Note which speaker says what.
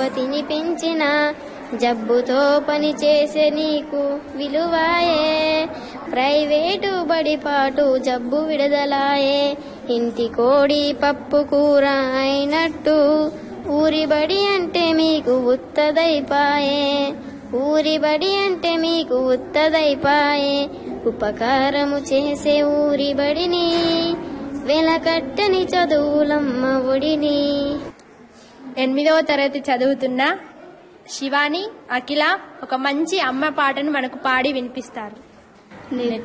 Speaker 1: తినిపించిన జబ్బుతో పని చేసే నీకు విలువాయే ప్రైవేటు బడిపాటు జబ్బు విడుదలాయే ఇంటి కోడి పప్పు కూర అయినట్టు ఊరి బడి అంటే మీకు ఉత్తదైపాయే ఊరి బడి అంటే మీకు ఉత్తదైపాయే ఉపకారము చేసే ఊరి బడిని వెలకట్టని చదువులమ్మ ఒడిని
Speaker 2: ఎనిమిదవ తరగతి చదువుతున్న శివాని అఖిల ఒక మంచి అమ్మ పాటను మనకు పాడి వినిపిస్తారు